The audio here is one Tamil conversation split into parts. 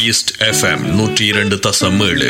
ஈஸ்ட் எஃப்எம் நூற்றி இரண்டு தசம் ஏழு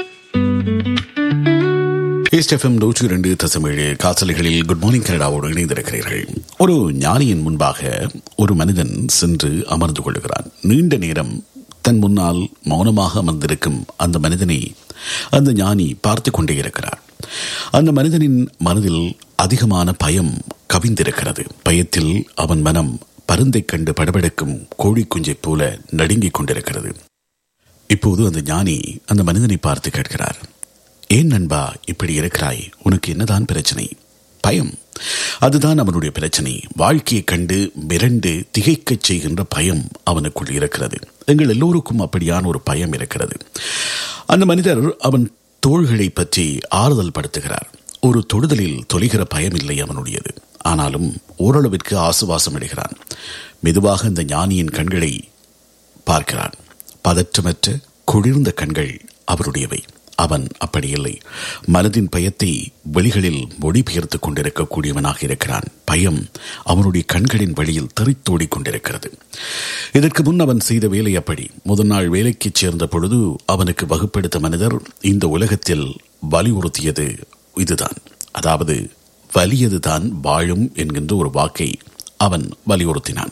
ஈஸ்ட் எஃப்எம் நூற்றி இரண்டு தசமேழு காசலைகளில் குட் மார்னிங் கனடாவோடு இணைந்திருக்கிறீர்கள் ஒரு ஞானியின் முன்பாக ஒரு மனிதன் சென்று அமர்ந்து கொள்கிறான் நீண்ட நேரம் தன் முன்னால் மௌனமாக அமர்ந்திருக்கும் அந்த மனிதனை அந்த ஞானி பார்த்து கொண்டே இருக்கிறார் அந்த மனிதனின் மனதில் அதிகமான பயம் கவிந்திருக்கிறது பயத்தில் அவன் மனம் பருந்தைக் கண்டு படபடக்கும் கோழி குஞ்சைப் போல நடுங்கிக் கொண்டிருக்கிறது இப்போது அந்த ஞானி அந்த மனிதனை பார்த்து கேட்கிறார் ஏன் நண்பா இப்படி இருக்கிறாய் உனக்கு என்னதான் பிரச்சனை பயம் அதுதான் அவனுடைய பிரச்சனை வாழ்க்கையை கண்டு மிரண்டு திகைக்கச் செய்கின்ற பயம் அவனுக்குள் இருக்கிறது எங்கள் எல்லோருக்கும் அப்படியான ஒரு பயம் இருக்கிறது அந்த மனிதர் அவன் தோள்களை பற்றி ஆறுதல் படுத்துகிறார் ஒரு தொடுதலில் தொலைகிற பயம் இல்லை அவனுடையது ஆனாலும் ஓரளவிற்கு ஆசுவாசம் அடைகிறான் மெதுவாக அந்த ஞானியின் கண்களை பார்க்கிறான் பதற்றமற்ற குளிர்ந்த கண்கள் அவருடையவை அவன் அப்படி இல்லை மனதின் பயத்தை வெளிகளில் மொழிபெயர்த்துக் கொண்டிருக்கக்கூடியவனாக இருக்கிறான் பயம் அவனுடைய கண்களின் வழியில் தெறித்தோடிக் கொண்டிருக்கிறது இதற்கு முன் அவன் செய்த வேலை அப்படி முதல் நாள் வேலைக்கு சேர்ந்த பொழுது அவனுக்கு வகுப்பெடுத்த மனிதர் இந்த உலகத்தில் வலியுறுத்தியது இதுதான் அதாவது வலியதுதான் வாழும் என்கின்ற ஒரு வாக்கை அவன் வலியுறுத்தினான்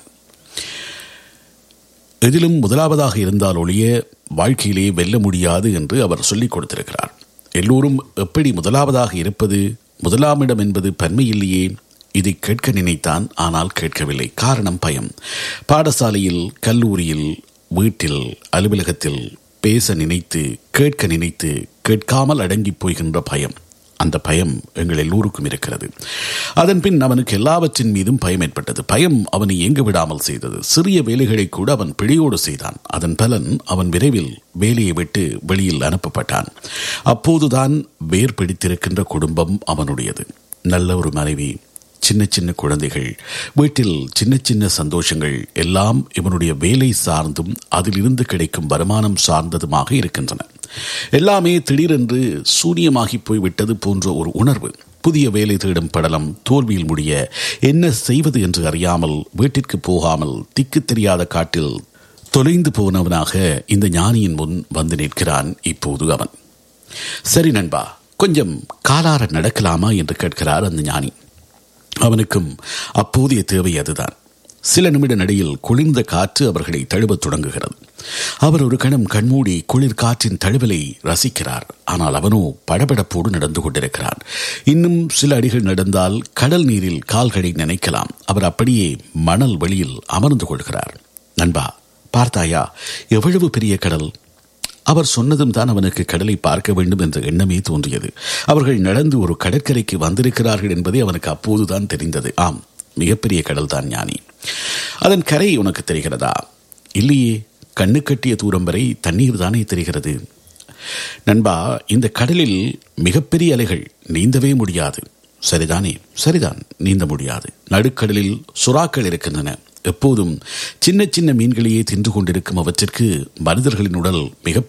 எதிலும் முதலாவதாக இருந்தால் ஒழிய வாழ்க்கையிலே வெல்ல முடியாது என்று அவர் சொல்லிக் கொடுத்திருக்கிறார் எல்லோரும் எப்படி முதலாவதாக இருப்பது முதலாமிடம் என்பது பன்மையில்லையே இதை கேட்க நினைத்தான் ஆனால் கேட்கவில்லை காரணம் பயம் பாடசாலையில் கல்லூரியில் வீட்டில் அலுவலகத்தில் பேச நினைத்து கேட்க நினைத்து கேட்காமல் அடங்கி போகின்ற பயம் அந்த பயம் எங்கள் எல்லோருக்கும் இருக்கிறது அதன் பின் அவனுக்கு எல்லாவற்றின் மீதும் பயம் ஏற்பட்டது பயம் அவனை இயங்க விடாமல் செய்தது சிறிய வேலைகளை கூட அவன் பிழையோடு செய்தான் அதன் பலன் அவன் விரைவில் வேலையை விட்டு வெளியில் அனுப்பப்பட்டான் அப்போதுதான் வேர் பிடித்திருக்கின்ற குடும்பம் அவனுடையது நல்ல ஒரு மனைவி சின்ன சின்ன குழந்தைகள் வீட்டில் சின்ன சின்ன சந்தோஷங்கள் எல்லாம் இவனுடைய வேலை சார்ந்தும் அதிலிருந்து கிடைக்கும் வருமானம் சார்ந்ததுமாக இருக்கின்றன எல்லாமே திடீரென்று சூனியமாகி போய்விட்டது போன்ற ஒரு உணர்வு புதிய வேலை தேடும் படலம் தோல்வியில் முடிய என்ன செய்வது என்று அறியாமல் வீட்டிற்கு போகாமல் திக்கு தெரியாத காட்டில் தொலைந்து போனவனாக இந்த ஞானியின் முன் வந்து நிற்கிறான் இப்போது அவன் சரி நண்பா கொஞ்சம் காலார நடக்கலாமா என்று கேட்கிறார் அந்த ஞானி அவனுக்கும் அப்போதைய தேவை அதுதான் சில நிமிட நடையில் குளிர்ந்த காற்று அவர்களை தழுவத் தொடங்குகிறது அவர் ஒரு கணம் கண்மூடி குளிர் காற்றின் தழுவலை ரசிக்கிறார் ஆனால் அவனோ படபடப்போடு நடந்து கொண்டிருக்கிறார் இன்னும் சில அடிகள் நடந்தால் கடல் நீரில் கால்களை நினைக்கலாம் அவர் அப்படியே மணல் வெளியில் அமர்ந்து கொள்கிறார் நண்பா பார்த்தாயா எவ்வளவு பெரிய கடல் அவர் சொன்னதும் தான் அவனுக்கு கடலை பார்க்க வேண்டும் என்ற எண்ணமே தோன்றியது அவர்கள் நடந்து ஒரு கடற்கரைக்கு வந்திருக்கிறார்கள் என்பதே அவனுக்கு அப்போதுதான் தெரிந்தது ஆம் மிகப்பெரிய கடல் தான் ஞானி அதன் கரை உனக்கு தெரிகிறதா இல்லையே கண்ணு கட்டிய தூரம் வரை தண்ணீர் தானே தெரிகிறது நண்பா இந்த கடலில் மிகப்பெரிய அலைகள் நீந்தவே முடியாது சரிதானே சரிதான் நீந்த முடியாது நடுக்கடலில் சுறாக்கள் இருக்கின்றன எப்போதும் சின்ன சின்ன மீன்களையே தின்று கொண்டிருக்கும் அவற்றிற்கு மனிதர்களின் உடல் மிக